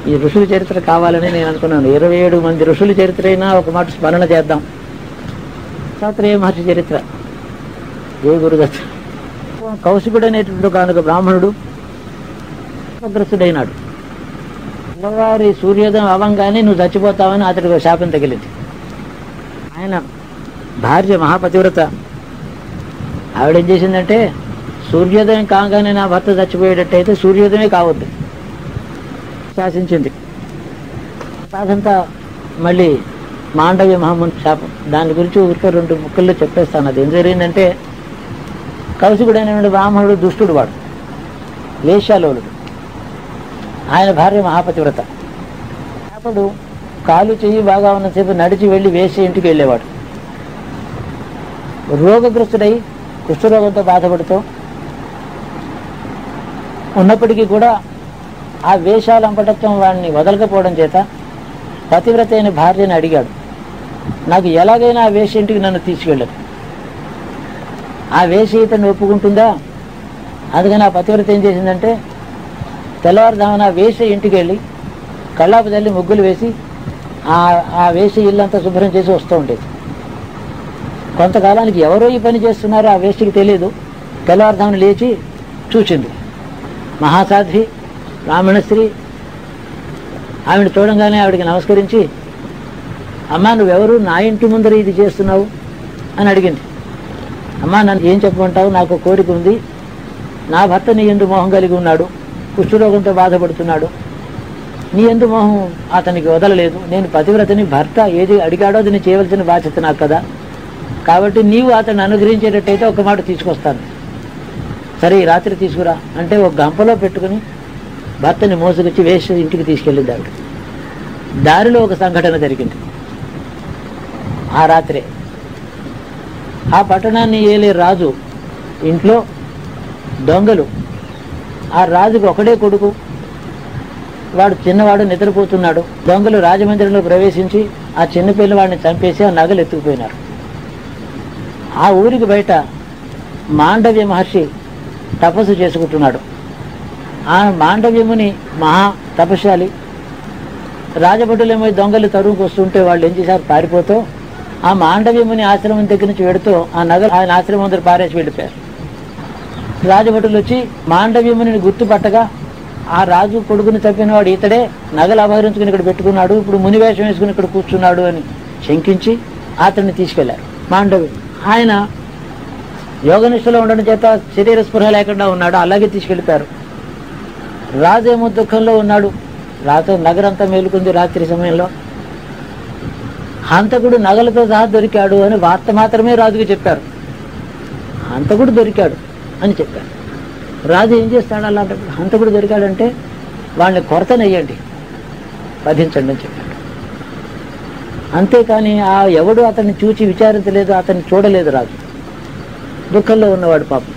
ఈ ఋషుల చరిత్ర కావాలని నేను అనుకున్నాను ఇరవై ఏడు మంది ఋషుల చరిత్ర అయినా ఒక మాట స్మరణ చేద్దాం దత్తాత్రేయ మహర్షి చరిత్ర ఏ గురుదత్త కౌశికుడు అనేటువంటి ఒక బ్రాహ్మణుడు శాపగ్రస్తుడైనాడు అమ్మవారి సూర్యోదయం అవ్వంగానే నువ్వు చచ్చిపోతావని అతడికి ఒక శాపం తగిలింది ఆయన భార్య మహాపతివ్రత ఆవిడేం చేసిందంటే సూర్యోదయం కాగానే నా భర్త చచ్చిపోయేటట్టయితే సూర్యోదయమే కావద్దు శాసించింది అదంతా మళ్ళీ మాండవ్య మహాముని శాపం దాని గురించి ఊరికే రెండు ముక్కల్లో చెప్పేస్తాను అది ఏం జరిగిందంటే కౌశికుడు అనేటువంటి బ్రాహ్మణుడు దుష్టుడు వాడు వేశ్యాలోలుడు ఆయన భార్య మహాపతివ్రత అప్పుడు కాలు చెయ్యి బాగా ఉన్నసేపు నడిచి వెళ్ళి వేసి ఇంటికి వెళ్ళేవాడు రోగగ్రస్తుడై కుష్ఠరోగంతో బాధపడుతూ ఉన్నప్పటికీ కూడా ఆ వేషాలు అంపటత్వం వాడిని వదలకపోవడం చేత పతివ్రత అయిన భార్యని అడిగాడు నాకు ఎలాగైనా ఆ వేష ఇంటికి నన్ను తీసుకెళ్ళదు ఆ వేష ఇతన్ని ఒప్పుకుంటుందా అందుకని ఆ పతివ్రత ఏం చేసిందంటే తెల్లవారుదామన ఆ వేష ఇంటికి వెళ్ళి కళ్ళాపు తల్లి ముగ్గులు వేసి ఆ ఆ వేష ఇల్లంతా శుభ్రం చేసి వస్తూ ఉండేది కొంతకాలానికి ఎవరో ఈ పని చేస్తున్నారో ఆ వేష్టికి తెలియదు తెల్లవారుదామని లేచి చూచింది మహాసాధ్వి బ్రాహ్మణ స్త్రీ ఆవిడ చూడంగానే ఆవిడకి నమస్కరించి అమ్మా నువ్వెవరు నా ఇంటి ముందర ఇది చేస్తున్నావు అని అడిగింది అమ్మా నన్ను ఏం చెప్పమంటావు నాకు ఒక కోరిక ఉంది నా భర్త నీ ఎందు మోహం కలిగి ఉన్నాడు కుష్ఠరోగంతో బాధపడుతున్నాడు నీ ఎందు మోహం అతనికి వదలలేదు నేను పతివ్రతని భర్త ఏది అడిగాడో అది నేను చేయవలసిన బాధ్యత నాకు కదా కాబట్టి నీవు అతన్ని అనుగ్రహించేటట్టయితే ఒక మాట తీసుకొస్తాను సరే ఈ రాత్రి తీసుకురా అంటే ఒక గంపలో పెట్టుకుని భర్తని మోసుకొచ్చి వేసి ఇంటికి తీసుకెళ్ళింది ఆవిడ దారిలో ఒక సంఘటన జరిగింది ఆ రాత్రే ఆ పట్టణాన్ని ఏలే రాజు ఇంట్లో దొంగలు ఆ రాజుకు ఒకడే కొడుకు వాడు చిన్నవాడు నిద్రపోతున్నాడు దొంగలు రాజమందిరంలో ప్రవేశించి ఆ చిన్న పిల్లవాడిని చంపేసి ఆ నగలు ఎత్తుకుపోయినారు ఆ ఊరికి బయట మాండవ్య మహర్షి తపస్సు చేసుకుంటున్నాడు ఆ మాండవ్యముని మహా తపశాలి రాజభటులేమో దొంగలు తరువుకు వస్తుంటే వాళ్ళు ఏం చేశారు పారిపోతూ ఆ మాండవ్యముని ఆశ్రమం దగ్గర నుంచి వెడుతూ ఆ నగలు ఆయన ఆశ్రమం దగ్గర పారేసి వెళ్ళిపోయారు రాజభటులు వచ్చి మాండవ్యముని గుర్తుపట్టగా ఆ రాజు కొడుకుని తప్పిన వాడు ఇతడే నగలు అపహరించుకుని ఇక్కడ పెట్టుకున్నాడు ఇప్పుడు ముని వేషం వేసుకుని ఇక్కడ కూర్చున్నాడు అని శంకించి అతన్ని తీసుకెళ్లారు మాండవి ఆయన యోగనిష్టలో ఉండడం చేత శరీర స్పృహ లేకుండా ఉన్నాడు అలాగే తీసుకెళ్ళిపోయారు రాజు ఏమో దుఃఖంలో ఉన్నాడు రాత్రి నగరంతా మేలుకుంది రాత్రి సమయంలో హంతకుడు నగలతో సహా దొరికాడు అని వార్త మాత్రమే రాజుకి చెప్పారు హంతకుడు దొరికాడు అని చెప్పారు రాజు ఏం చేస్తాడు అలాంటప్పుడు హంతకుడు దొరికాడంటే వాళ్ళని కొరతనెయ్యండి వధించండి అని చెప్పాడు అంతేకాని ఆ ఎవడు అతన్ని చూచి విచారించలేదు అతన్ని చూడలేదు రాజు దుఃఖంలో ఉన్నవాడు పాపం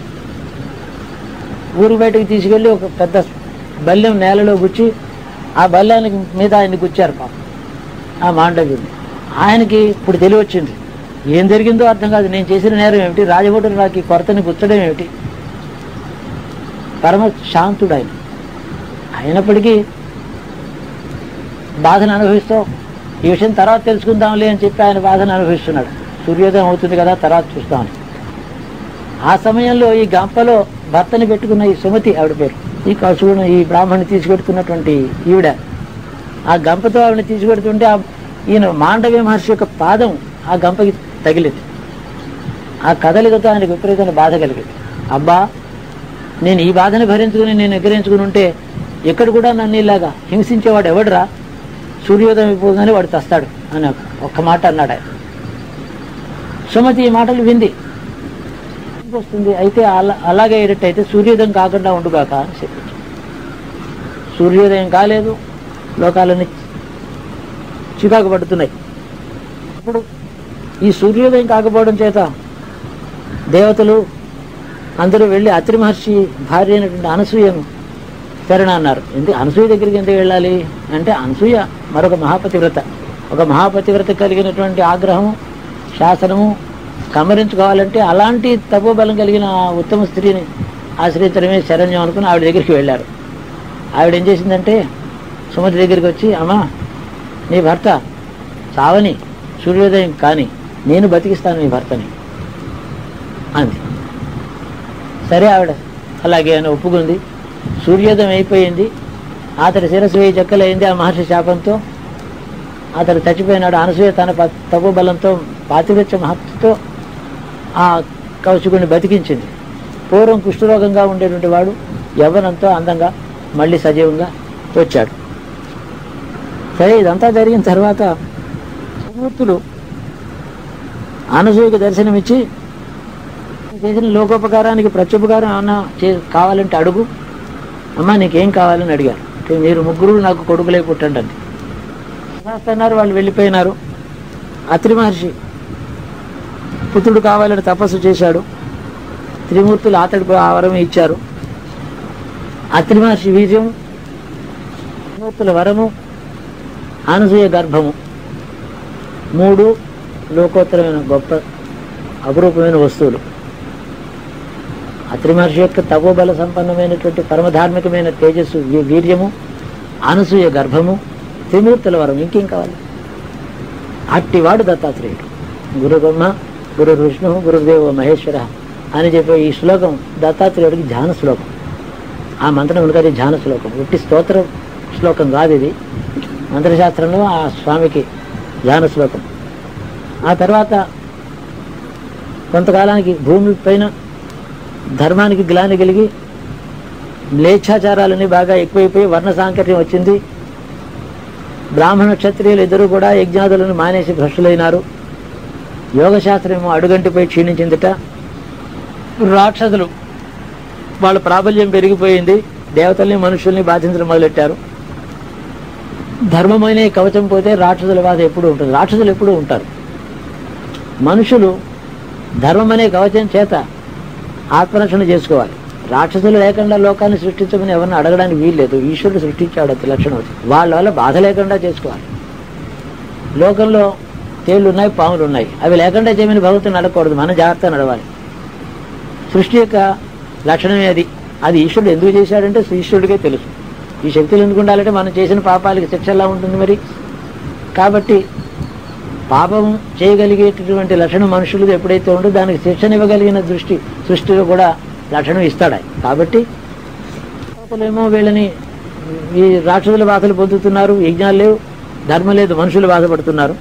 ఊరు బయటకు తీసుకెళ్ళి ఒక పెద్ద బల్లెం నేలలో గుచ్చి ఆ బల్లానికి మీద ఆయన్ని గుచ్చారు పాపం ఆ మాండవ్యుని ఆయనకి ఇప్పుడు తెలివచ్చింది ఏం జరిగిందో అర్థం కాదు నేను చేసిన నేరం ఏమిటి రాజభటులు నాకు ఈ కొరతని గుచ్చడం ఏమిటి పరమ శాంతుడు ఆయన అయినప్పటికీ బాధను అనుభవిస్తూ ఈ విషయం తర్వాత తెలుసుకుందాంలే అని చెప్పి ఆయన బాధను అనుభవిస్తున్నాడు సూర్యోదయం అవుతుంది కదా తర్వాత చూస్తామని ఆ సమయంలో ఈ గంపలో భర్తని పెట్టుకున్న ఈ సుమతి ఆవిడ పేరు ఈ కసువును ఈ బ్రాహ్మణ్ణి తీసుకెడుతున్నటువంటి ఈవిడ ఆ గంపతో ఆవిడని తీసుకెడుతుంటే ఆ ఈయన మాండవ్య మహర్షి యొక్క పాదం ఆ గంపకి తగిలింది ఆ కదలికతో ఆయనకు విపరీతమైన బాధ కలిగింది అబ్బా నేను ఈ బాధని భరించుకుని నేను ఎగిరించుకుని ఉంటే ఎక్కడ కూడా నన్ను ఇలాగా హింసించేవాడు ఎవడురా సూర్యోదయం అయిపోగానే వాడు తస్తాడు అని ఒక్క మాట అన్నాడు ఆయన సుమతి ఈ మాటలు వింది వస్తుంది అయితే అలా అలాగే అయ్యేటట్టయితే సూర్యోదయం కాకుండా ఉండుగాక అని చెప్పింది సూర్యోదయం కాలేదు లోకాలన్నీ చికాకు పడుతున్నాయి ఇప్పుడు ఈ సూర్యోదయం కాకపోవడం చేత దేవతలు అందరూ వెళ్ళి అత్రి మహర్షి భార్య అయినటువంటి అనసూయను శరణ అన్నారు ఎందుకు అనసూయ దగ్గరికి ఎందుకు వెళ్ళాలి అంటే అనసూయ మరొక మహాపతివ్రత ఒక మహాపతివ్రత కలిగినటువంటి ఆగ్రహము శాసనము కమరించుకోవాలంటే అలాంటి తపోబలం కలిగిన ఆ ఉత్తమ స్త్రీని ఆశ్రయించడమే శరణ్యం అనుకుని ఆవిడ దగ్గరికి వెళ్ళారు ఆవిడ ఏం చేసిందంటే సుమతి దగ్గరికి వచ్చి అమ్మా నీ భర్త చావని సూర్యోదయం కానీ నేను బతికిస్తాను నీ భర్తని అంది సరే ఆవిడ అలాగే అని ఒప్పుకుంది సూర్యోదయం అయిపోయింది అతడి శిరస్సు వేయి చెక్కలైంది ఆ మహర్షి శాపంతో అతడు చచ్చిపోయినాడు అనసూయ తన ప- తపో బలంతో పాతివృత్య మహత్తుతో ఆ కౌశికుడిని బతికించింది పూర్వం కుష్ఠరోగంగా ఉండేటువంటి వాడు యవ్వనంతో అందంగా మళ్ళీ సజీవంగా వచ్చాడు సరే ఇదంతా జరిగిన తర్వాత మూర్తులు అనసూయకు దర్శనమిచ్చి చేసిన లోకోపకారానికి ప్రత్యుపకారం ఏమన్నా చే కావాలంటే అడుగు అమ్మా నీకేం కావాలని అడిగారు అంటే మీరు ముగ్గురు నాకు కొడుకులే పుట్టండి అంది అన్నారు వాళ్ళు వెళ్ళిపోయినారు అత్రి మహర్షి పుత్రుడు కావాలని తపస్సు చేశాడు త్రిమూర్తులు అతడికి ఆ వరం ఇచ్చారు అత్రి మహర్షి వీర్యం త్రిమూర్తుల వరము అనసూయ గర్భము మూడు లోకోత్తరమైన గొప్ప అపురూపమైన వస్తువులు అత్రి మహర్షి యొక్క తపోబల సంపన్నమైనటువంటి పరమధార్మికమైన తేజస్సు వీ- వీర్యము అనసూయ గర్భము త్రిమూర్తుల వరం ఇంకేం కావాలి అట్టివాడు దత్తాత్రేయుడు గురు బ్రహ్మ గురు విష్ణు గురుదేవ మహేశ్వర అని చెప్పే ఈ శ్లోకం దత్తాత్రేయుడికి ధ్యాన శ్లోకం ఆ మంత్రం ఉనకది ధ్యాన శ్లోకం ఉట్టి స్తోత్ర శ్లోకం కాదు ఇది మంత్రశాస్త్రంలో ఆ స్వామికి ధ్యాన శ్లోకం ఆ తర్వాత కొంతకాలానికి భూమి పైన ధర్మానికి గ్లాని కలిగి మ్లేచ్ఛాచారాలన్నీ బాగా ఎక్కువైపోయి వర్ణ సాంకర్యం వచ్చింది బ్రాహ్మణ క్షత్రియులు ఇద్దరు కూడా యజ్ఞాదులను మానేసి భ్రష్టులైనారు యోగశాస్త్రమేమో అడుగంటిపై క్షీణించిందిట రాక్షసులు వాళ్ళ ప్రాబల్యం పెరిగిపోయింది దేవతల్ని మనుషుల్ని బాధించడం మొదలెట్టారు ధర్మమైన ఈ కవచం పోతే రాక్షసుల బాధ ఎప్పుడూ ఉంటుంది రాక్షసులు ఎప్పుడూ ఉంటారు మనుషులు ధర్మం అనే కవచం చేత ఆత్మరక్షణ చేసుకోవాలి రాక్షసులు లేకుండా లోకాన్ని సృష్టించమని ఎవరిని అడగడానికి వీల్లేదు ఈశ్వరుడు సృష్టించాడు అది లక్షణం అది వాళ్ళ వల్ల బాధ లేకుండా చేసుకోవాలి లోకంలో తేళ్లు ఉన్నాయి పాములు ఉన్నాయి అవి లేకుండా చేయమని భగవంతుని నడకూడదు మనం జాగ్రత్త నడవాలి సృష్టి యొక్క లక్షణమే అది అది ఈశ్వరుడు ఎందుకు చేశాడంటే ఈశ్వరుడికే తెలుసు ఈ శక్తులు ఎందుకు ఉండాలంటే మనం చేసిన పాపాలకి శిక్ష ఎలా ఉంటుంది మరి కాబట్టి పాపం చేయగలిగేటటువంటి లక్షణం మనుషులు ఎప్పుడైతే ఉందో దానికి శిక్షనివ్వగలిగిన దృష్టి సృష్టిలో కూడా లక్షణం ఇస్తాడు ఆయన. కాబట్టి పాపలేమో వీళ్ళని ఈ రాక్షసుల బాధలు పొందుతున్నారు యజ్ఞాలు లేవు ధర్మం లేదు మనుషులు బాధపడుతున్నారు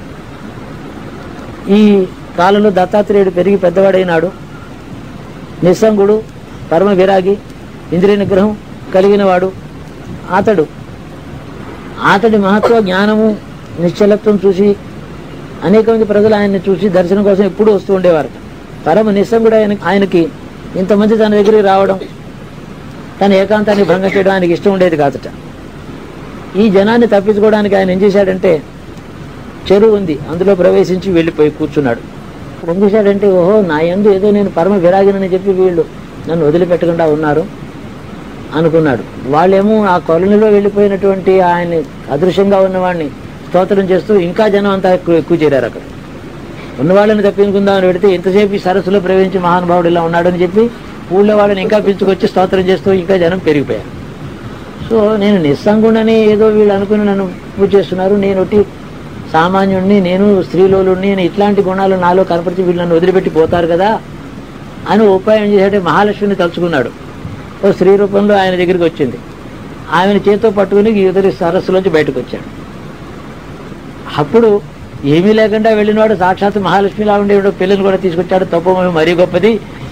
ఈ కాలంలో దత్తాత్రేయుడు పెరిగి పెద్దవాడైనాడు నిస్సంగుడు పరమ విరాగి ఇంద్రియ నిగ్రహం కలిగిన వాడు అతడు అతడి మహత్వ జ్ఞానము నిశ్చలత్వం చూసి అనేక మంది ప్రజలు ఆయన్ని చూసి దర్శనం కోసం ఎప్పుడూ వస్తూ ఉండేవారు పరమ నిస్సంగుడు ఆయన ఆయనకి ఇంతమంది తన దగ్గరికి రావడం తన ఏకాంతాన్ని భంగం చేయడం ఆయనకి ఇష్టం ఉండేది కాదట ఈ జనాన్ని తప్పించుకోవడానికి ఆయన ఏం చేశాడంటే చెరువు ఉంది అందులో ప్రవేశించి వెళ్ళిపోయి కూర్చున్నాడు ఇప్పుడు ఏం చేశాడంటే ఓహో నా యందు ఏదో నేను పరమ విరాగినని చెప్పి వీళ్ళు నన్ను వదిలిపెట్టకుండా ఉన్నారు అనుకున్నాడు వాళ్ళేమో ఆ కొలనీలో వెళ్ళిపోయినటువంటి ఆయన్ని అదృశ్యంగా ఉన్నవాడిని స్తోత్రం చేస్తూ ఇంకా జనం అంతా ఎక్కువ ఎక్కువ చేరారు అక్కడ ఉన్నవాళ్ళని తప్పించుకుందామని పెడితే ఇంతసేపు ఈ సరస్సులో ప్రవేశించి మహానుభావుడు ఇలా ఉన్నాడని చెప్పి ఊళ్ళో వాళ్ళని ఇంకా పిలుచుకొచ్చి స్తోత్రం చేస్తూ ఇంకా జనం పెరిగిపోయారు సో నేను నిస్సంగుణని ఏదో వీళ్ళు అనుకుని నన్ను పూజ చేస్తున్నారు నేను ఒకటి సామాన్యుణ్ణి నేను స్త్రీలోలుణ్ణి నేను ఇట్లాంటి గుణాలు నాలో కనపరిచి వీళ్ళు నన్ను వదిలిపెట్టి పోతారు కదా అని ఉపాయం చేసేటే మహాలక్ష్మిని తలుచుకున్నాడు ఓ స్త్రీ రూపంలో ఆయన దగ్గరికి వచ్చింది ఆమెను చేతితో పట్టుకుని ఇతరి సరస్సులోంచి బయటకు వచ్చాడు అప్పుడు ఏమీ లేకుండా వెళ్ళినవాడు సాక్షాత్ మహాలక్ష్మిలా ఉండేవాడు పిల్లని కూడా తీసుకొచ్చాడు తప్ప మరీ గొప్పది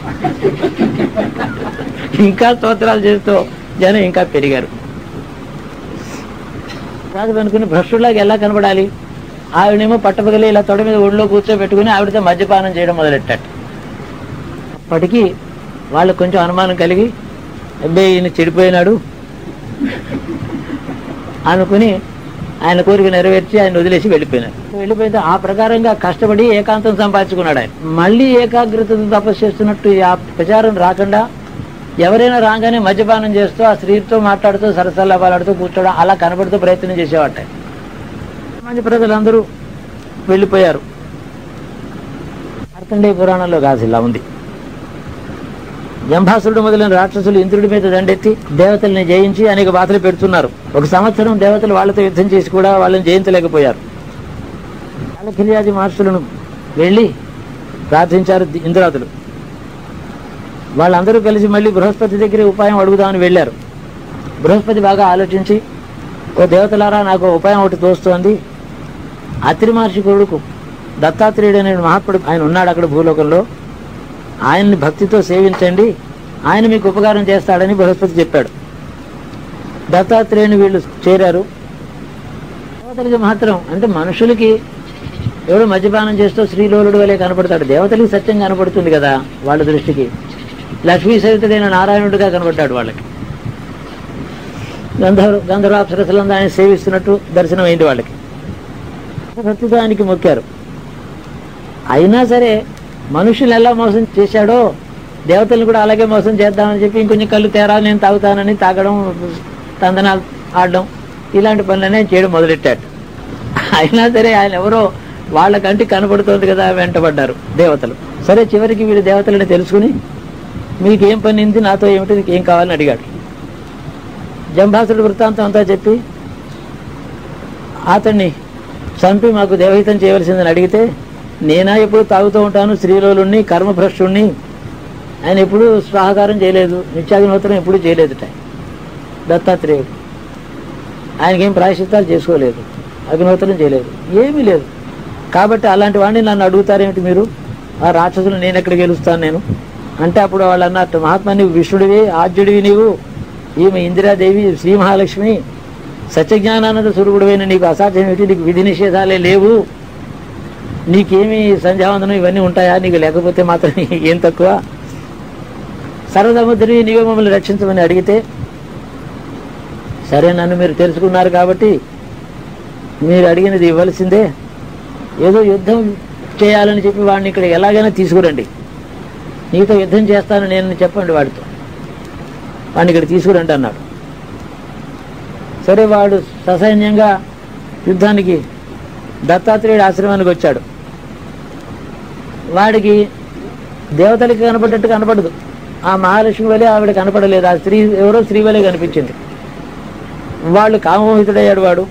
ఇంకా స్తోత్రాలు చేస్తూ జనం ఇంకా పెరిగారు రాజు అనుకుని భ్రష్టులాగా ఎలా కనబడాలి ఆవిడేమో పట్టపగలి ఇలా తొడ మీద ఒడిలో కూర్చోబెట్టుకుని ఆవిడతో మద్యపానం చేయడం మొదలెట్టాడు అప్పటికి వాళ్ళకు కొంచెం అనుమానం కలిగి అబ్బాయి ఈయన చెడిపోయినాడు అనుకుని ఆయన కోరిక నెరవేర్చి ఆయన వదిలేసి వెళ్ళిపోయినారు వెళ్ళిపోయితే ఆ ప్రకారంగా కష్టపడి ఏకాంతం సంపాదించుకున్నాడు ఆయన మళ్ళీ ఏకాగ్రతతో తపస్సు చేస్తున్నట్టు ఆ ప్రచారం రాకుండా ఎవరైనా రాగానే మద్యపానం చేస్తూ ఆ స్త్రీతో మాట్లాడుతూ సరసల్లాపాలాడుతూ కూర్చోవడం అలా కనబడుతూ ప్రయత్నం చేసేవాట మంది ప్రజలందరూ వెళ్ళిపోయారు మార్కండేయ పురాణంలో కాదు ఇలా ఉంది జంభాసురుడు మొదలైన రాక్షసులు ఇంద్రుడి మీద దండెత్తి దేవతల్ని జయించి అనేక బాధలు పెడుతున్నారు ఒక సంవత్సరం దేవతలు వాళ్ళతో యుద్ధం చేసి కూడా వాళ్ళని జయించలేకపోయారు కాలకిర్యాది మహర్షులను వెళ్ళి ప్రార్థించారు ది- ఇంద్రాదులు వాళ్ళందరూ కలిసి మళ్ళీ బృహస్పతి దగ్గర ఉపాయం అడుగుదామని వెళ్ళారు బృహస్పతి బాగా ఆలోచించి ఓ దేవతలారా నాకు ఓ ఉపాయం ఒకటి తోస్తోంది అత్రి మహర్షి కొడుకు దత్తాత్రేయుడు అనే మహాత్ముడు ఆయన ఉన్నాడు అక్కడ భూలోకంలో ఆయన్ని భక్తితో సేవించండి ఆయన మీకు ఉపకారం చేస్తాడని బృహస్పతి చెప్పాడు దత్తాత్రేయుని వీళ్ళు చేరారు దేవతలకి మాత్రం అంటే మనుషులకి ఎవడు మద్యపానం చేస్తూ శ్రీలోలుడు వలె కనపడతాడు దేవతలకి సత్యం కనపడుతుంది కదా వాళ్ళ దృష్టికి లక్ష్మీ సహితుడైన నారాయణుడిగా కనపడ్డాడు వాళ్ళకి గంధర్వ గంధర్వాప్సరసలంతా ఆయన సేవిస్తున్నట్టు దర్శనం అయింది వాళ్ళకి భక్తితో ఆయనకి మొక్కారు అయినా సరే మనుషులు ఎలా మోసం చేశాడో దేవతలను కూడా అలాగే మోసం చేద్దామని చెప్పి ఇంకొంచెం కళ్ళు తేరా నేను తాగుతానని తాగడం తందనాలు ఆడడం ఇలాంటి పనులనే చేయడం మొదలెట్టాడు అయినా సరే ఆయన ఎవరో వాళ్ళ కంటికి కనపడుతోంది కదా వెంటబడ్డారు దేవతలు సరే చివరికి వీళ్ళు దేవతలని తెలుసుకుని మీకు ఏం పని ఉంది నాతో ఏమిటి నీకు ఏం కావాలని అడిగాడు జంభాసుడు వృత్తాంతం అంతా చెప్పి అతన్ని చంపి మాకు దేవహితం చేయవలసిందని అడిగితే నేనా ఎప్పుడు తాగుతూ ఉంటాను స్త్రీలోలుణ్ణి కర్మభ్రష్టుణ్ణి ఆయన ఎప్పుడు స్వాహకారం చేయలేదు నిత్యాగ్నిహోత్రం ఎప్పుడు చేయలేదుట దత్తాత్రేయుడు ఆయనకేం ప్రాయశ్చిత్తాలు చేసుకోలేదు అగ్నిహోత్రం చేయలేదు ఏమీ లేదు కాబట్టి అలాంటి వాడిని నన్ను అడుగుతారేమిటి మీరు ఆ రాక్షసులు నేను ఎక్కడ గెలుస్తాను నేను అంటే అప్పుడు వాళ్ళు అన్నట్టు మహాత్మా నీవు విష్ణుడివి ఆద్యుడివి నీవు ఈమె ఇందిరాదేవి శ్రీ మహాలక్ష్మి సత్యజ్ఞానానంద స్వరూపుడైన నీకు అసాధ్యం ఏమిటి నీకు విధి నిషేధాలే లేవు నీకేమి సంధ్యావందనం ఇవన్నీ ఉంటాయా నీకు లేకపోతే మాత్రం ఏం తక్కువ సర్వసముద్రి నీవే మమ్మల్ని రక్షించమని అడిగితే సరే నన్ను మీరు తెలుసుకున్నారు కాబట్టి మీరు అడిగినది ఇవ్వాల్సిందే ఏదో యుద్ధం చేయాలని చెప్పి వాడిని ఇక్కడ ఎలాగైనా తీసుకురండి నీతో యుద్ధం చేస్తాను నేను చెప్పండి వాడితో వాడిని ఇక్కడ తీసుకురండి అన్నాడు సరే వాడు ససైన్యంగా యుద్ధానికి దత్తాత్రేయుడు ఆశ్రమానికి వచ్చాడు వాడికి దేవతలకి కనపడ్డట్టు కనపడదు ఆ మహాలక్ష్మి వలె ఆవిడ కనపడలేదు ఆ స్త్రీ ఎవరో స్త్రీ వలె కనిపించింది వాళ్ళు కామోహితుడయ్యాడు వాడు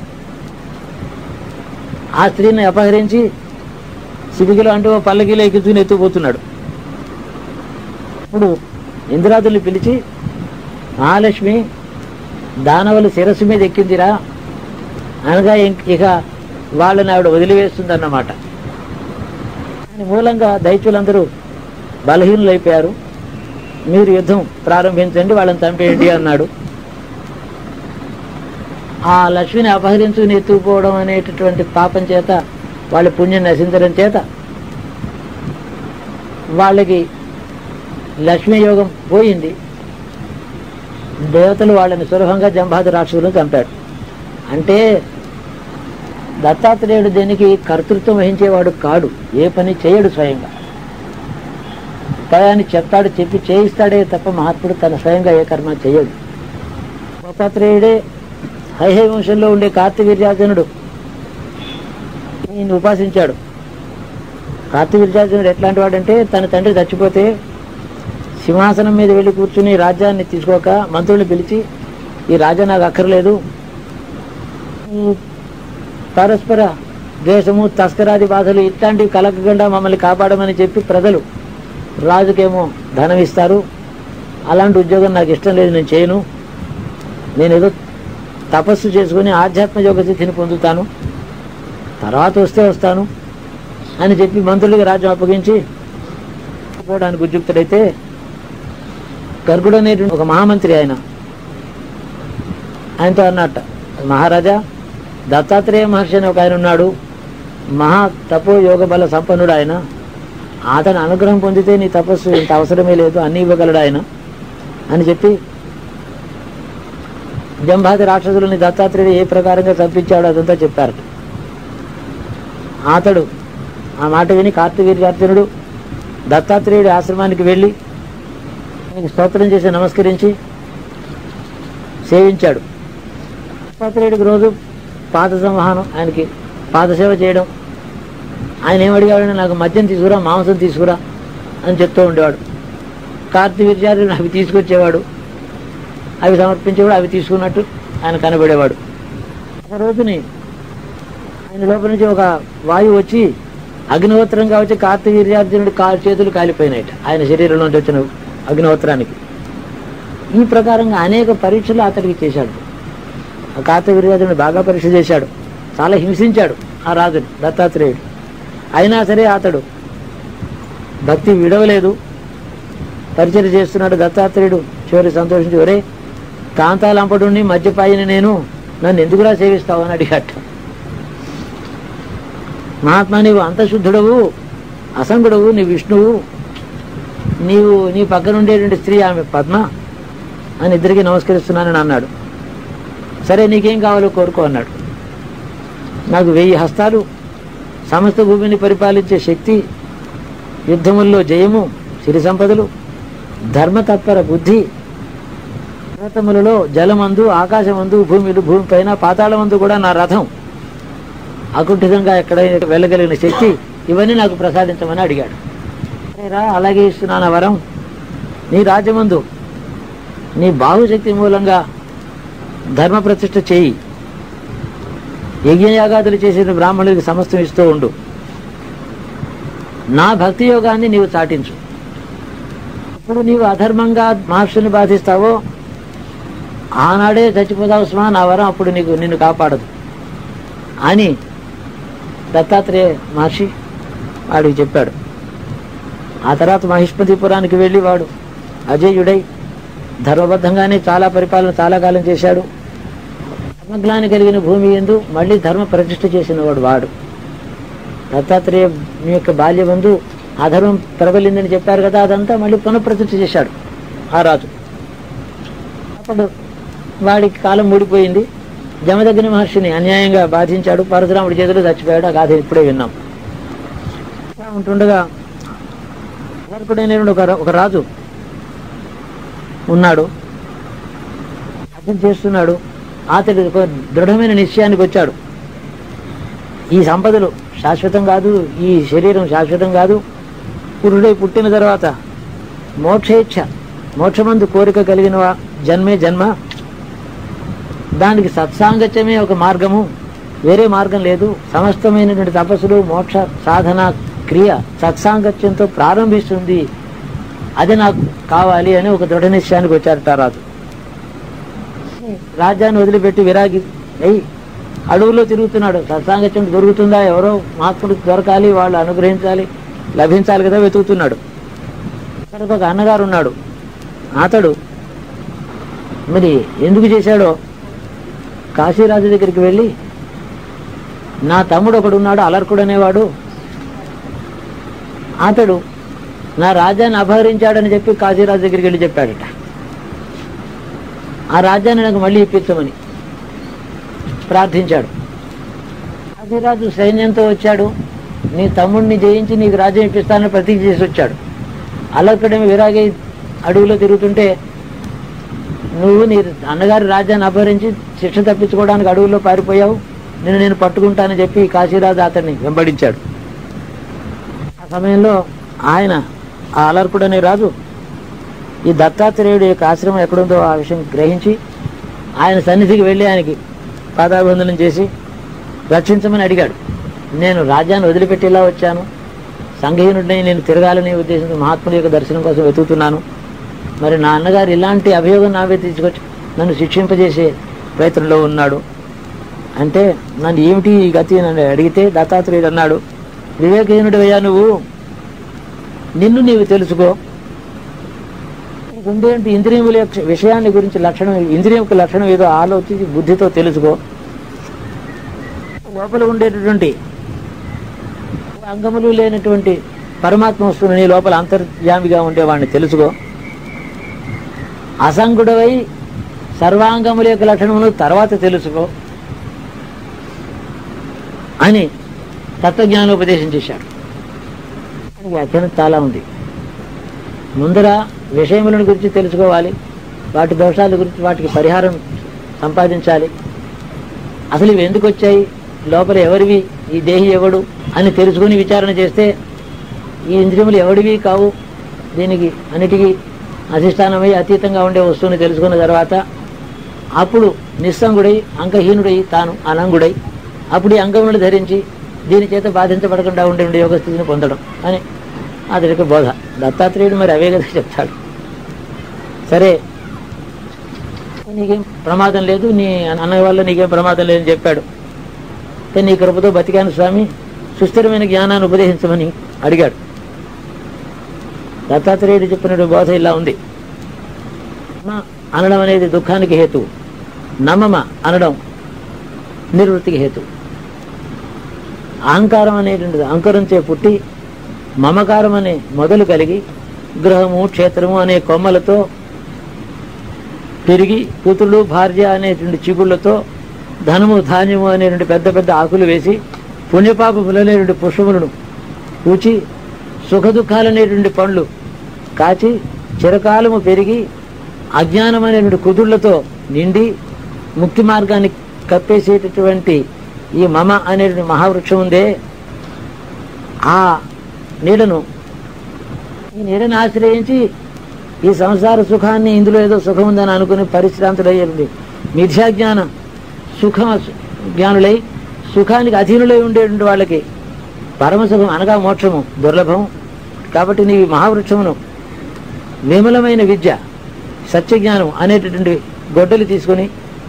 ఆ స్త్రీని అపహరించి సిబికిలో అంటూ ఓ పల్లకిలో ఎక్కించుకుని ఎత్తుకుపోతున్నాడు ఇప్పుడు ఇంద్రాదుల్ని పిలిచి మహాలక్ష్మి దానవులు శిరస్సు మీద ఎక్కిందిరా అనగా ఇంక- ఇక వాళ్ళని ఆవిడ వదిలివేస్తుందన్నమాట దాని మూలంగా దైత్యులందరూ బలహీనులైపోయారు మీరు యుద్ధం ప్రారంభించండి వాళ్ళని చంపేయండి అన్నాడు ఆ లక్ష్మిని అపహరించుకుని ఎత్తుకుపోవడం అనేటటువంటి పాపం చేత వాళ్ళ పుణ్యం నశించడం చేత వాళ్ళకి లక్ష్మీ యోగం పోయింది దేవతలు వాళ్ళని సులభంగా జంబాది రాక్షసులను చంపాడు అంటే దత్తాత్రేయుడు దీనికి కర్తృత్వం వహించేవాడు కాడు ఏ పని చేయడు స్వయంగా ఉపాయాన్ని చెప్తాడు చెప్పి చేయిస్తాడే తప్ప మహాత్ముడు తన స్వయంగా ఏ కర్మ చేయడు దత్తాత్రేయుడే హైహై వంశంలో ఉండే కార్తవీర్యార్జునుడు ఈయన ఉపాసించాడు కార్తవీర్యార్జునుడు ఎట్లాంటి వాడంటే తన తండ్రి చచ్చిపోతే సింహాసనం మీద వెళ్ళి కూర్చుని రాజ్యాన్ని తీసుకోక మంత్రుల్ని పిలిచి ఈ రాజ్యం నాకు అక్కర్లేదు ఈ పరస్పర ద్వేషము తస్కరాది బాధలు ఇట్లాంటివి కలగకుండా మమ్మల్ని కాపాడమని చెప్పి ప్రజలు రాజుకేమో ధనం ఇస్తారు అలాంటి ఉద్యోగం నాకు ఇష్టం లేదు నేను చేయను నేను ఏదో తపస్సు చేసుకుని ఆధ్యాత్మ యోగ స్థితిని పొందుతాను తర్వాత వస్తే వస్తాను అని చెప్పి మంత్రులకి రాజ్యం అప్పగించి పోవడానికి ఉద్యుక్తుడైతే గర్గుడు అనేటువంటి ఒక మహామంత్రి ఆయన ఆయనతో అన్నట్ట మహారాజా దత్తాత్రేయ మహర్షి అని ఒక ఆయన ఉన్నాడు మహా తపో యోగ బల సంపన్నుడు ఆయన అతని అనుగ్రహం పొందితే నీ తపస్సు ఇంత అవసరమే లేదు అన్ని ఇవ్వగలడు ఆయన అని చెప్పి జంబాది రాక్షసులని దత్తాత్రేయుడు ఏ ప్రకారంగా చంపించాడో అదంతా చెప్పారు అతడు ఆ మాట విని కార్తవీర్యార్జునుడు దత్తాత్రేయుడి ఆశ్రమానికి వెళ్ళి ఆయనకి స్తోత్రం చేసి నమస్కరించి సేవించాడు దత్తాత్రేయుడికి రోజు పాద సంవహనం ఆయనకి పాదసేవ చేయడం ఆయన ఏమడిగాడు నాకు మద్యం తీసుకురా మాంసం తీసుకురా అని చెప్తూ ఉండేవాడు కార్తీవీర్యాలు అవి తీసుకొచ్చేవాడు అవి సమర్పించేవాడు అవి తీసుకున్నట్టు ఆయన కనబడేవాడు ఒక రోజుని ఆయన లోపల నుంచి ఒక వాయువు వచ్చి అగ్నిహోత్రంగా వచ్చి కార్తవీర్యార్జునుడి కాలు చేతులు కాలిపోయినాయట ఆయన శరీరంలో నుంచి వచ్చిన అగ్నిహోత్రానికి ఈ ప్రకారంగా అనేక పరీక్షలు అతడికి చేశాడు ఆ కార్తవీర్యార్జునుడు బాగా పరీక్ష చేశాడు చాలా హింసించాడు ఆ రాజుని దత్తాత్రేయుడు అయినా సరే అతడు భక్తి విడవలేదు పరిచయం చేస్తున్నాడు దత్తాత్రేయుడు చివరి సంతోషించి ఒరే కాంతాలంపడుని మధ్యపాయిని నేను నన్ను ఎందుకులా సేవిస్తావు అని అడిగాట మహాత్మా నీవు అంతశుద్ధుడవు అసంగుడవు నీ విష్ణువు నీవు నీ పక్కన ఉండేటువంటి స్త్రీ ఆమె పద్మ అని ఇద్దరికి నమస్కరిస్తున్నానని అన్నాడు సరే నీకేం కావాలో కోరుకో అన్నాడు నాకు వెయ్యి హస్తాలు సమస్త భూమిని పరిపాలించే శక్తి యుద్ధముల్లో జయము సిరి సంపదలు ధర్మతత్పర బుద్ధి పర్వతములలో జలమందు ఆకాశమందు భూమిలు భూమిపైన పాతాళమందు కూడా నా రథం అకుంఠితంగా ఎక్కడైనా వెళ్ళగలిగిన శక్తి ఇవన్నీ నాకు ప్రసాదించమని అడిగాడు రా అలాగే ఇస్తున్నాను ఆ వరం నీ రాజ్యమందు నీ బాహుశక్తి మూలంగా ధర్మ ప్రతిష్ఠ చేయి యజ్ఞయాగాదులు చేసిన బ్రాహ్మణుడికి సమస్తం ఇస్తూ ఉండు నా భక్తి యోగాన్ని నీవు చాటించు ఇప్పుడు నీవు అధర్మంగా మహర్షుని బాధిస్తావో ఆనాడే చచ్చిపోతావు స్మా నా వరం అప్పుడు నీకు నిన్ను కాపాడదు అని దత్తాత్రేయ మహర్షి వాడికి చెప్పాడు ఆ తర్వాత మహిష్మతిపురానికి వెళ్ళి వాడు అజేయుడై ధర్మబద్ధంగానే చాలా పరిపాలన చాలా కాలం చేశాడు ధర్మగ్లాని కలిగిన భూమి ఎందు మళ్ళీ ధర్మ ప్రతిష్ఠ చేసిన వాడు వాడు దత్తాత్రేయ మీ యొక్క బాల్యబంధు అధర్మం ప్రబలిందని చెప్పారు కదా అదంతా మళ్ళీ పునఃప్రతిష్ఠ చేశాడు ఆ రాజు అప్పుడు వాడికి కాలం మూడిపోయింది జమదగ్ని మహర్షిని అన్యాయంగా బాధించాడు పరశురాముడి చేతిలో చచ్చిపోయాడు ఆ గాథ ఇప్పుడే విన్నాం అలా ఉంటుండగా అర్కుడైన ఒక ఒక రాజు ఉన్నాడు అర్థం చేస్తున్నాడు అతడు ఒక దృఢమైన నిశ్చయానికి వచ్చాడు ఈ సంపదలు శాశ్వతం కాదు ఈ శరీరం శాశ్వతం కాదు పురుడై పుట్టిన తర్వాత మోక్షేచ్ఛ మోక్షమందు కోరిక కలిగిన వా- జన్మే జన్మ దానికి సత్సాంగత్యమే ఒక మార్గము వేరే మార్గం లేదు సమస్తమైనటువంటి తపస్సులు మోక్ష సాధన క్రియ సత్సాంగత్యంతో ప్రారంభిస్తుంది అది నాకు కావాలి అని ఒక దృఢ నిశ్చయానికి వచ్చారట ఆ రాజు రాజ్యాన్ని వదిలిపెట్టి విరాగి అయ్యి అడవుల్లో తిరుగుతున్నాడు సత్సాంగత్యం దొరుకుతుందా ఎవరో మహాత్ముడికి దొరకాలి వాళ్ళు అనుగ్రహించాలి లభించాలి కదా వెతుకుతున్నాడు అక్కడికి ఒక అన్నగారు ఉన్నాడు అతడు మరి ఎందుకు చేశాడో కాశీరాజు దగ్గరికి వెళ్ళి నా తమ్ముడు ఒకడు ఉన్నాడు అలర్కుడు అనేవాడు అతడు నా రాజ్యాన్ని అపహరించాడని చెప్పి కాశీరాజు దగ్గరికి వెళ్ళి చెప్పాడట ఆ రాజ్యాన్ని నాకు మళ్ళీ ఇప్పించమని ప్రార్థించాడు కాశీరాజు సైన్యంతో వచ్చాడు నీ తమ్ముడిని జయించి నీకు రాజ్యం ఇప్పిస్తానని ప్రతిజ్ఞ చేసి వచ్చాడు అలర్కుడేమో విరాగి అడవిలో తిరుగుతుంటే నువ్వు నీ అన్నగారి రాజ్యాన్ని అపహరించి శిక్ష తప్పించుకోవడానికి అడవుల్లో పారిపోయావు నేను నేను పట్టుకుంటానని చెప్పి కాశీరాజు అతన్ని వెంబడించాడు ఆ సమయంలో ఆయన ఆ అలర్కుడు అనే రాజు ఈ దత్తాత్రేయుడు యొక్క ఆశ్రమం ఎక్కడుందో ఆ విషయం గ్రహించి ఆయన సన్నిధికి వెళ్ళి ఆయనకి పాదాబంధనం చేసి రక్షించమని అడిగాడు నేను రాజ్యాన్ని వదిలిపెట్టి ఇలా వచ్చాను సంఘహీనుడిని నేను తిరగాలనే ఉద్దేశంతో మహాత్ముడి యొక్క దర్శనం కోసం వెతుకుతున్నాను మరి నా అన్నగారు ఇలాంటి అభియోగం నావే తీసుకొచ్చి నన్ను శిక్షింపజేసే ప్రయత్నంలో ఉన్నాడు అంటే నన్ను ఏమిటి ఈ గతి అని అడిగితే దత్తాత్రేయుడు అన్నాడు వివేకహీనుడివయ్యా నువ్వు నిన్ను నీవు తెలుసుకో ఉండేంటి ఇంద్రియముల యొక్క విషయాన్ని గురించి లక్షణం ఇంద్రియం యొక్క లక్షణం ఏదో ఆలోచించి బుద్ధితో తెలుసుకో లోపల ఉండేటటువంటి అంగములు లేనటువంటి పరమాత్మ వస్తువుని నీ లోపల అంతర్యామిగా ఉండేవాడిని తెలుసుకో అసంగుడవై సర్వాంగముల యొక్క లక్షణములు తర్వాత తెలుసుకో అని తత్వజ్ఞానోపదేశం చేశాడు వ్యాఖ్యానం చాలా ఉంది ముందర విషయములను గురించి తెలుసుకోవాలి వాటి దోషాల గురించి వాటికి పరిహారం సంపాదించాలి అసలు ఇవి ఎందుకు వచ్చాయి లోపల ఎవరివి ఈ దేహి ఎవడు అని తెలుసుకుని విచారణ చేస్తే ఈ ఇంద్రియములు ఎవడివి కావు దీనికి అన్నిటికీ అధిష్టానమై అతీతంగా ఉండే వస్తువుని తెలుసుకున్న తర్వాత అప్పుడు నిస్సంగుడై అంగహీనుడై తాను అనంగుడై అప్పుడు ఈ అంగములను ధరించి దీని చేత బాధించబడకుండా ఉండే ఉండే యోగ స్థితిని పొందడం అని అతడికి బోధ దత్తాత్రేయుడు మరి అవే కదా చెప్తాడు సరే నీకేం ప్రమాదం లేదు నీ అన్నయ్య వల్ల నీకేం ప్రమాదం లేదని చెప్పాడు అయితే నీ కృపతో బతికాను స్వామి సుస్థిరమైన జ్ఞానాన్ని ఉపదేశించమని అడిగాడు దత్తాత్రేయుడు చెప్పిన బోధ ఇలా ఉంది మ అనడం అనేది దుఃఖానికి హేతు నమమ అనడం నిర్వృత్తికి హేతు అహంకారం అనేటువంటిది అంకురంచే పుట్టి మమకారం అనే మొదలు కలిగి గృహము క్షేత్రము అనే కొమ్మలతో పెరిగి కూతుళ్ళు భార్య అనేటువంటి చిగుళ్లతో ధనము ధాన్యము అనేటువంటి పెద్ద పెద్ద ఆకులు వేసి పుణ్యపాప అనేటువంటి పుష్పములను పూచి సుఖ దుఃఖాలనేటువంటి పండ్లు కాచి చిరకాలము పెరిగి అజ్ఞానం అనేటువంటి కుదుళ్లతో నిండి ముక్తి మార్గాన్ని కప్పేసేటటువంటి ఈ మమ అనేటువంటి మహావృక్షం ఉందే ఆ నీడను ఈ నీడను ఆశ్రయించి ఈ సంసార సుఖాన్ని ఇందులో ఏదో సుఖం ఉందని అనుకుని పరిశ్రాంతులయ్యండి మిథ్యాజ్ఞాన సుఖ జ్ఞానులై సుఖానికి అధీనులై ఉండేటువంటి వాళ్ళకి పరమసుఖం అనగా మోక్షము దుర్లభం కాబట్టి నీ మహావృక్షమును విమలమైన విద్య సత్యజ్ఞానం అనేటటువంటి గొడ్డలు తీసుకొని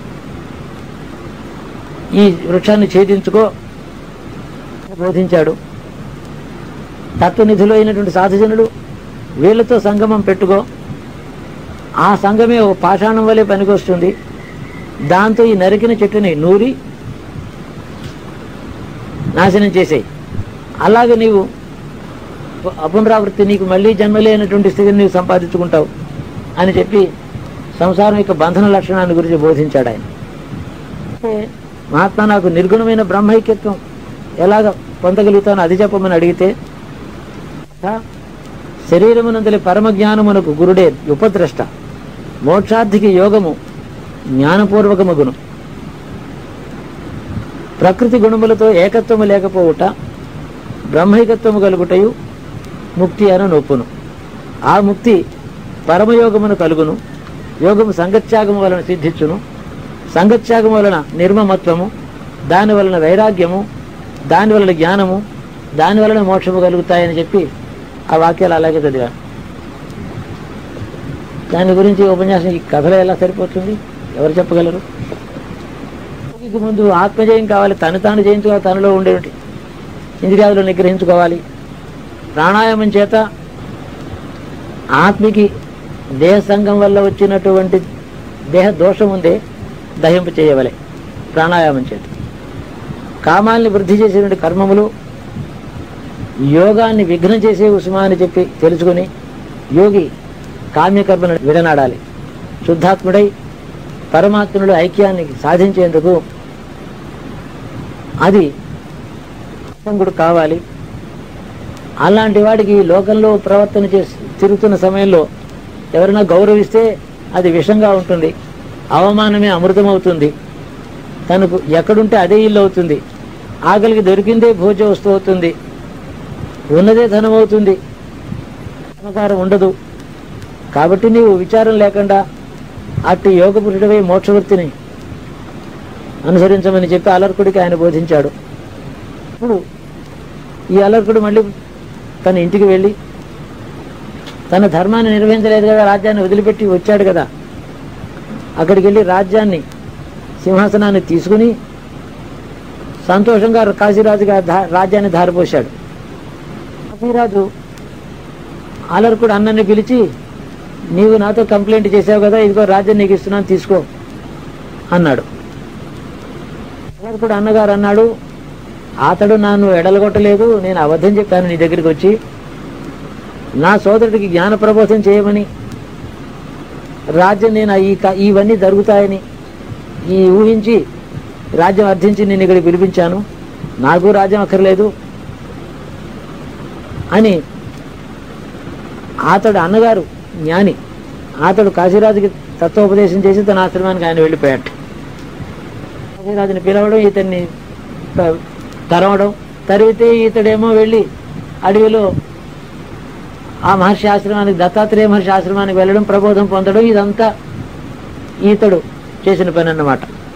ఈ వృక్షాన్ని ఛేదించుకో బోధించాడు తత్వనిధిలో అయినటువంటి సాధుజనుడు వీళ్ళతో సంగమం పెట్టుకో ఆ సంగమే ఓ పాషాణం వలె పనికొస్తుంది దాంతో ఈ నరికిన చెట్టుని నూరి నాశనం చేసేయి అలాగే నీవు అపునరావృత్తి నీకు మళ్ళీ జన్మలేనటువంటి స్థితిని నీవు సంపాదించుకుంటావు అని చెప్పి సంసారం యొక్క బంధన లక్షణాన్ని గురించి బోధించాడు ఆయన అంటే మహాత్మా నాకు నిర్గుణమైన బ్రహ్మైక్యత్వం ఎలాగ పొందగలుగుతానో అది చెప్పమని అడిగితే శరీరమునందలి పరమ జ్ఞానమునకు గురుడే ఉపద్రష్ట మోక్షార్థికి యోగము జ్ఞానపూర్వకమగును ప్రకృతి గుణములతో ఏకత్వము లేకపోవుట బ్రహ్మైకత్వము కలుగుటయు ముక్తి అను నొప్పును ఆ ముక్తి పరమయోగమును కలుగును యోగము సంగత్యాగము వలన సిద్ధించును సంగత్యాగము వలన నిర్మమత్వము దాని వలన వైరాగ్యము దాని వలన జ్ఞానము దాని వలన మోక్షము కలుగుతాయని చెప్పి ఆ వాక్యాలు అలాగే చదివాను దాని గురించి ఉపన్యాసం ఈ కథలో ఎలా సరిపోతుంది ఎవరు చెప్పగలరు యోగికి ముందు ఆత్మజయం కావాలి తను తాను జయించుకోవాలి తనలో ఉండేటి ఇంద్రియాదులు నిగ్రహించుకోవాలి ప్రాణాయామం చేత ఆత్మకి దేహ సంఘం వల్ల వచ్చినటువంటి దేహ దోషం ఉందే దహింప చేయవలే ప్రాణాయామం చేత కామాల్ని వృద్ధి చేసేటువంటి కర్మములు యోగాన్ని విఘ్నం చేసే ఉసుమా అని చెప్పి తెలుసుకుని యోగి కామ్యకర్మను విడనాడాలి శుద్ధాత్ముడై పరమాత్ముడు ఐక్యాన్ని సాధించేందుకు అది సంగుడు కావాలి అలాంటి వాడికి ఈ లోకంలో ప్రవర్తన చేసి తిరుగుతున్న సమయంలో ఎవరైనా గౌరవిస్తే అది విషంగా ఉంటుంది అవమానమే అమృతం అవుతుంది తనకు ఎక్కడుంటే అదే ఇల్లు అవుతుంది ఆకలికి దొరికిందే భోజ వస్తువు అవుతుంది ఉన్నదే ధనం అవుతుంది అహంకారం ఉండదు కాబట్టి నీవు విచారం లేకుండా అట్టి యోగ పురుషుడిపై మోక్షవృత్తిని అనుసరించమని చెప్పి అలర్కుడికి ఆయన బోధించాడు ఇప్పుడు ఈ అలర్కుడు మళ్ళీ తన ఇంటికి వెళ్ళి తన ధర్మాన్ని నిర్వహించలేదు కదా రాజ్యాన్ని వదిలిపెట్టి వచ్చాడు కదా అక్కడికి వెళ్ళి రాజ్యాన్ని సింహాసనాన్ని తీసుకుని సంతోషంగా కాశీరాజుగా ధా- రాజ్యాన్ని ధారపోశాడు కాశీరాజు అలర్కుడు అన్నని పిలిచి నీవు నాతో కంప్లైంట్ చేసావు కదా ఇదిగో రాజ్యం నీకు ఇస్తున్నాను తీసుకో అన్నాడు అలర్కుడు అన్నగారు అన్నాడు అతడు నన్ను ఎడలగొట్టలేదు నేను అబద్ధం చెప్పాను నీ దగ్గరికి వచ్చి నా సోదరుడికి జ్ఞాన ప్రబోధం చేయమని రాజ్యం నేను ఈ క- ఇవన్నీ జరుగుతాయని ఈ ఊహించి రాజ్యం అర్థించి నేను ఇక్కడికి పిలిపించాను నాకు రాజ్యం అక్కర్లేదు అని అతడు అన్నగారు జ్ఞాని అతడు కాశీరాజుకి తత్వోపదేశం చేసి తన ఆశ్రమానికి ఆయన వెళ్ళిపోయాడు కాశీరాజుని పిలవడం ఇతన్ని త- తరవడం తరివితే ఇతడేమో వెళ్ళి అడవిలో ఆ మహర్షి ఆశ్రమానికి దత్తాత్రేయ మహర్షి ఆశ్రమానికి వెళ్ళడం ప్రబోధం పొందడం ఇదంతా ఈతడు చేసిన పని అన్నమాట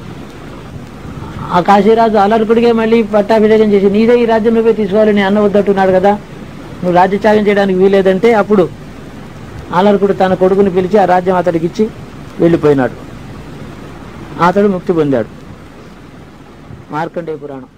ఆ కాశీరాజు అలర్కుడిగే మళ్ళీ పట్టాభిషేకం చేసి నీదే ఈ రాజ్యం నువ్వే తీసుకోవాలని అన్న వద్దట్టున్నాడు కదా నువ్వు రాజ్యత్యాగం చేయడానికి వీలేదంటే అప్పుడు అలర్కుడు తన కొడుకుని పిలిచి ఆ రాజ్యం అతడికి ఇచ్చి వెళ్ళిపోయినాడు అతడు ముక్తి పొందాడు మార్కండేయ పురాణం